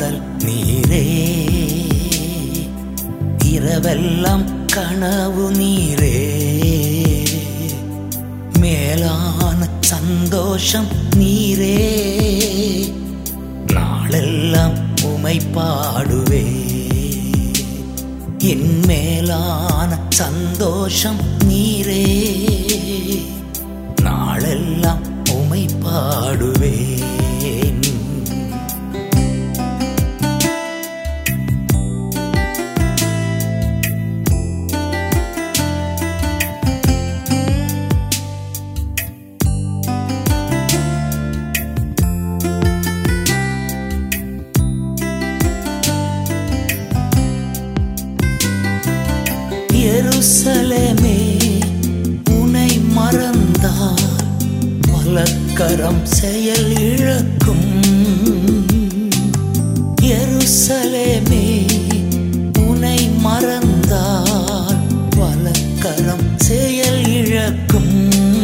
பாடல் நீரே இரவெல்லாம் கனவு நீரே மேலான சந்தோஷம் நீரே நாளெல்லாம் உமை பாடுவே என் மேலான சந்தோஷம் நீரே நாளெல்லாம் உமை பாடுவேன் எருசலேமே உனை மறந்தால் வலக்கரம் செயல் இழக்கும் எருசலேமே உனை மறந்தால் வலக்கரம் செயல் இழக்கும்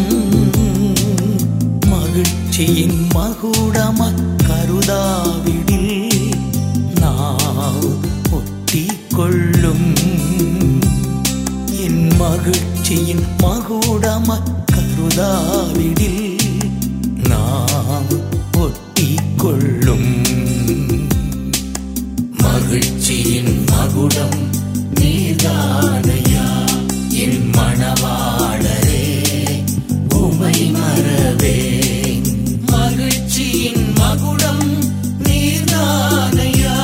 மகிழ்ச்சியின் மகுடம கருதாவிடில் நாவு ஒட்டி கொள்ளும் என் மகிழ்ச்சியின் மகுடம கருதாவிடில் நாம் ஒட்டி கொள்ளும் மகிழ்ச்சியின் மகுடம் நீதானையா என் மணவாளரே உமை மறவேன் மகிழ்ச்சியின் மகுடம் நீதானையா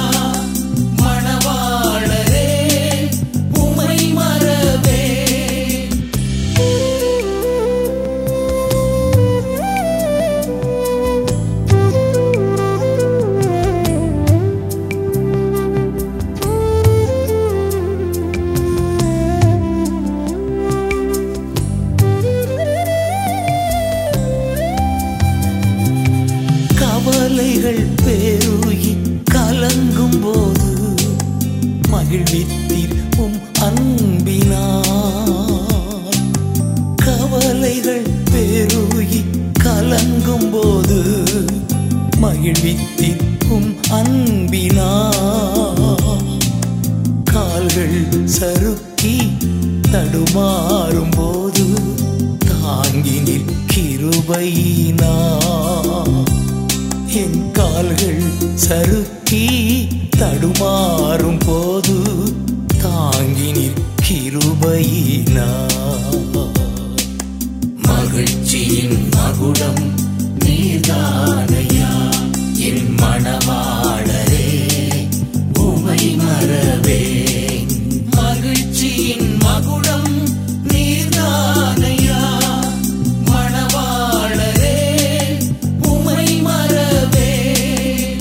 மணவாளரே உமை மறவே கவலைகள் பெருகி கலங்கும் போது மகிழ்வித்தீர் உம் அன்பினார் கவலைகள் பெருகி கலங்கும் போது மகிழ்வித்தீர் உம் அன்பினார் கால்கள் சறுக்கி தடுமாறும் போது தாங்கி நிற்கிருபையினா என் கால்கள் சறுக்கி தடுமாறும் போது தாங்கி நிற்கிருபையினா மகிழ்ச்சியின் மகுடம் நீதானையா என் மணவாளரே உமை மறவேன் மகிழ்ச்சியின் மகுடம் நீதானையா மணவாளரே உமை மறவேன்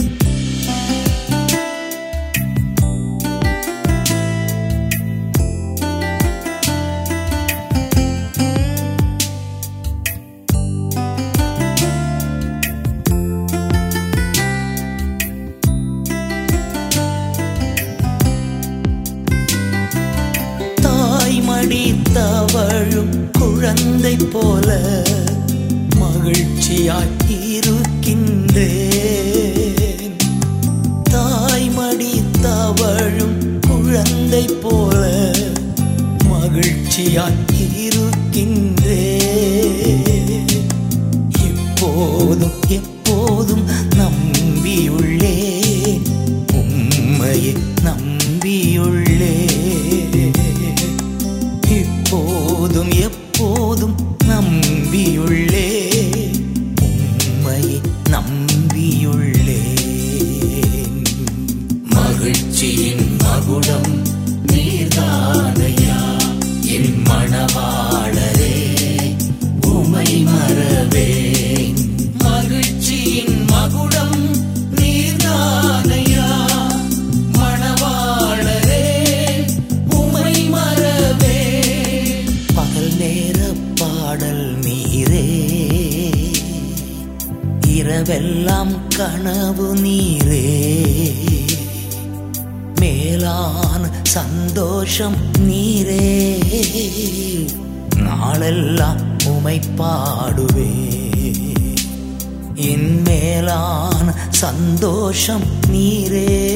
தாய்மடி தவழும் குழந்தை போல மகிழ்ச்சியாய் இருக்கின்றேன் தாய்மடி தவழும் குழந்தை போல மகிழ்ச்சியாய் இருக்கின்றேன் எப்போதும் எப்போதும் நம்பியுள்ளேன் உம்மையை நம்பியுள்ளேன் இப்போதும் எப்போதும் நம்பியுள்ளேன் உம்மையை நம்பியுள்ளேன் மகிழ்ச்சியின் மகுடம் நீர்தானையா என் மணவாளரே உமை மறவேன் மகிழ்ச்சியின் மகுடம் நீர்தானையா மணவாளரே உமை மறவே பகல் நேர பாடல் நீரே இரவெல்லாம் கனவு நீரே மேலான சந்தோஷம் நீரே நாளெல்லாம் உமை பாடுவே என் மேலான சந்தோஷம் நீரே